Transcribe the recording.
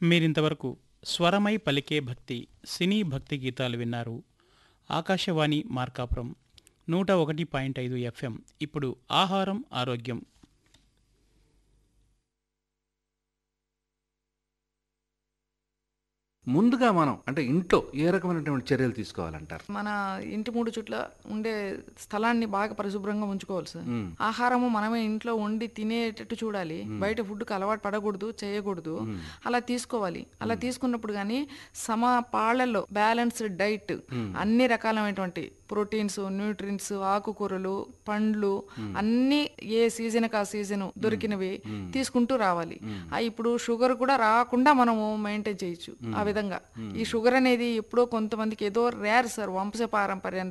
మీరింతవరకు స్వరమై పలికే భక్తి సినీ భక్తి గీతాలు విన్నారు ఆకాశవాణి మార్కాపురం నూట ఒకటి పాయింట్ ఐదు ఎఫ్ఎం ఇప్పుడు ఆహారం ఆరోగ్యం ముందుగా మనం అంటే ఇంట్లో ఏ రకమైనటువంటి చర్యలు తీసుకోవాలంటారు మన ఇంటి మూడు చుట్ల ఉండే స్థలాన్ని బాగా పరిశుభ్రంగా ఉంచుకోవాలి సార్ మ్మ్. ఆహారము మనమే ఇంట్లో వండి తినేటట్టు చూడాలి బయట ఫుడ్కి అలవాటు పడకూడదు చేయకూడదు అలా తీసుకోవాలి అలా తీసుకున్నప్పుడు కానీ సమ పాళ్లలో బ్యాలెన్స్డ్ డైట్ అన్ని రకాలైనటువంటి ప్రోటీన్స్ న్యూట్రిన్స్ ఆకుకూరలు పండ్లు అన్ని ఏ సీజన్ ఆ సీజన్ దొరికినవి తీసుకుంటూ రావాలి ఆ ఇప్పుడు షుగర్ కూడా రాకుండా మనము మెయింటైన్ చేయొచ్చు ఆ విధంగా ఈ షుగర్ అనేది ఎప్పుడో కొంతమందికి ఏదో రేర్ సార్ వంశ పారంపర్యం